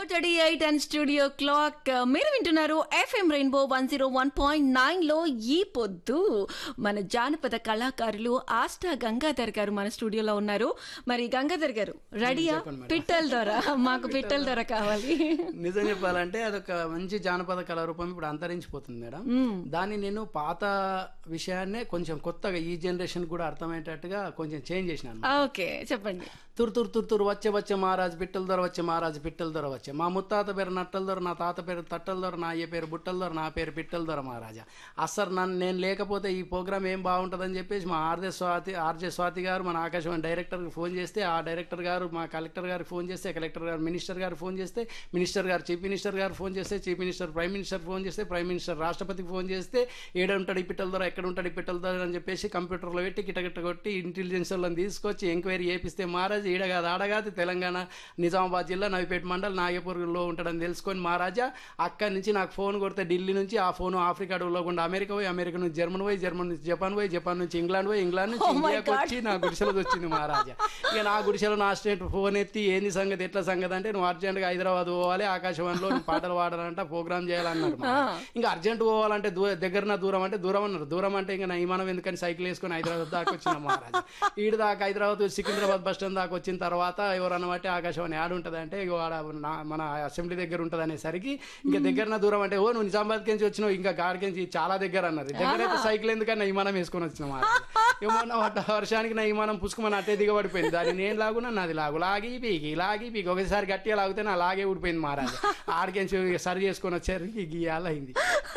Four thirty eight and studio clock మీరు వింటున్నారు FM rainbow one zero one point nine లో ఈ పొద్దు మన జానపద కళాకారులు ఆస్టా గంగాధర్ గారు మన స్టూడియోలో ఉన్నారు మరి గంగాధర్ గారు రెడీయా పిట్టల ద్వారా మాకు పిట్టల ద్వారా కావాలి నిజం చెప్పాలంటే అదొక మంచి జానపద కళారూపం ఇప్పుడు అంతరించిపోతుంది మేడం దాన్ని నేను పాత విషయాన్నే కొంచెం కొత్తగా ఈ జనరేషన్ కూడా అర్థమయ్యేటట్టుగా కొంచెం చేంజ్ చేసినాను ఓకే చెప్పండి తురు తురు తురు తురు వచ్చే వచ్చే మహారాజు పిట్టల దొర వచ్చే మహారాజు పిట్టల దొర వచ్చే మా ముత్తాత పేరు నట్టల దొర నా తాత పేరు తట్టల దొర నా అయ్య పేరు బుట్టల దొర నా పేరు పిట్టల దొర మహారాజా అసలు నన్ను నేను లేకపోతే ఈ ప్రోగ్రామ్ ఏం బాగుంటుందని చెప్పేసి మా ఆర్జే స్వాతి ఆర్జే స్వాతి గారు మన ఆకాశవాణి డైరెక్టర్కి ఫోన్ చేస్తే ఆ డైరెక్టర్ గారు మా కలెక్టర్ గారికి ఫోన్ చేస్తే కలెక్టర్ గారు మినిస్టర్ గారు ఫోన్ చేస్తే మినిస్టర్ గారు చీఫ్ మినిస్టర్ గారు ఫోన్ చేస్తే chief minister prime minister phone చేస్తే ప్రైమ్ మినిస్టర్ రాష్ట్రపతికి ఫోన్ చేస్తే ఏడ ఉంటాడు ఈ పిట్టల ద్వారా ఎక్కడ ఉంటాడు ఈ పిట్టల ద్వారా అని చెప్పేసి కంప్యూటర్లో పెట్టి గిటగిట కొట్టి ఇంటెలిజెన్స్ వాళ్ళని తీసుకొచ్చి ఎంక్వైరీ చేపిస్తే మహారాజు ఈడ కాదు ఆడ కాదు తెలంగాణ నిజామాబాద్ జిల్లా నవిపేట మండల్ నాగపూర్లో ఉంటాడని తెలుసుకొని మహారాజా అక్కడి నుంచి నాకు ఫోన్ కొడితే ఢిల్లీ నుంచి ఆ ఫోన్ ఆఫ్రికా అడవుల్లో గుండా అమెరికా పోయి అమెరికా నుంచి జర్మన్ పోయి జర్మన్ నుంచి జపాన్ పోయి జపాన్ నుంచి ఇంగ్లాండ్ పోయి ఇంగ్లాండ్ నుంచి Oh my ఇండియాకి వచ్చి నా గుడిసెలకు వచ్చింది మహారాజా ఇక నా గుడిసెలో నా స్టేట్ ఫోన్ ఎత్తి ఏంది సంగతి ఎట్లా సంగతి అంటే నువ్వు అర్జెంట్గా హైదరాబాద్ పోవాలి ఆకాశవాణిలో నువ్వు పాటలు పాడాలంట ప్రోగ్రామ్ చేయాలన్నారు మహారాజా. ఇంకా అర్జెంట్ పోవాలంటే దూ దగ్గర దూరం అంటే దూరం అన్నారు దూరం అంటే ఇంకా నా విమానం ఎందుకని సైకిల్ వేసుకొని హైదరాబాద్ దాకా వచ్చిన మహారాజా ఈడు దాకా హైదరాబాద్ సికింద్రాబాద్ బస్ స్టాండ్ దాకా వచ్చిన తర్వాత ఎవరన్నా బట్టి ఆకాశవాణి యాడ్ ఉంటుంది అంటే ఇగో ఆడ నా- మన అసెంబ్లీ దగ్గర ఉంటుంది అనేసరికి ఇంకా దగ్గర దూరం అంటే ఓ నువ్వు నిజామాబాద్ నుంచి వచ్చినావు ఇంకా గాడికించి చాలా దగ్గర అన్నారు దగ్గర అయితే సైకిల్ ఎందుకని విమానం వేసుకొని వచ్చిన ఏమన్నా వడ్డ వర్షానికి నా విమానం పుసుకుమని అట్టే దిగబడిపోయింది దాన్ని నేను లాగునా నాది లాగు లాగి పీకి లాగి పీకి ఒకసారి గట్టిగా లాగితే నా లాగే ఊడిపోయింది మహారాజు ఆడికించి సరి చేసుకొని వచ్చేసరికి గీయాల అయింది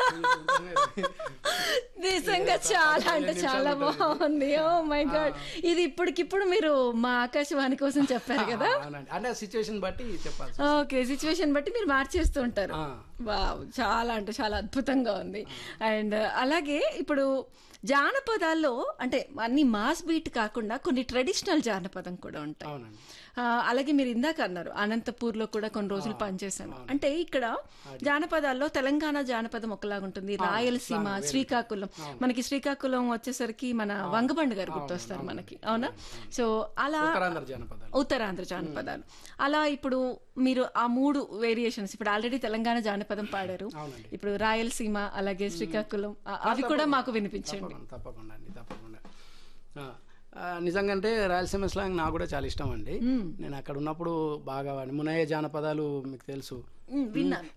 నిజంగా చాలా అంటే పదిహేను చాలా నిమిషాలు బాగుంది ఓ మై గాడ్ ఇది ఇప్పటికిప్పుడు మీరు మా ఆకాశవాణి కోసం చెప్పారు కదా అవునండి అంటే సిచ్యువేషన్ బట్టి చెప్పాలి ఓకే సిచ్యువేషన్ బట్టి మీరు మార్చేస్తూ ఉంటారు ఆ. వావ్ చాలా అంటే చాలా అద్భుతంగా ఉంది అండ్ అలాగే ఇప్పుడు జానపదాల్లో అంటే అన్ని మాస్ బీట్ కాకుండా కొన్ని ట్రెడిషనల్ జానపదం కూడా ఉంటాయి అవునండి ఆ, అలాగే మీరు ఇందాక అన్నారు అనంతపూర్లో కూడా కొన్ని రోజులు పనిచేశాను అంటే ఇక్కడ జానపదాల్లో తెలంగాణ జానపదం ఒకలాగా ఉంటుంది రాయలసీమ శ్రీకాకుళం మనకి శ్రీకాకుళం వచ్చేసరికి మన వంగబండు గారు గుర్తొస్తారు మనకి అవునా సో అలా ఉత్తరాంధ్ర జనపదాలు ఉత్తరాంధ్ర జానపదాలు అలా ఇప్పుడు మీరు ఆ మూడు వేరియేషన్స్ ఇప్పుడు ఆల్రెడీ తెలంగాణ జానపదం పాడారు అవునండి. ఇప్పుడు రాయలసీమ అలాగే శ్రీకాకుళం ఆ- అవి కూడా మాకు వినిపించండి తప్పకుండా తప్పకుండా అండి తప్పకుండా ఆ, ఆ, నిజంగా అంటే రాయలసీమ స్లాంగ్ నాకు కూడా చాలా ఇష్టం అండి నేను అక్కడ ఉన్నప్పుడు బాగా వాడి మునయ్య జానపదాలు మీకు తెలుసు ఉమ్, విన్నాను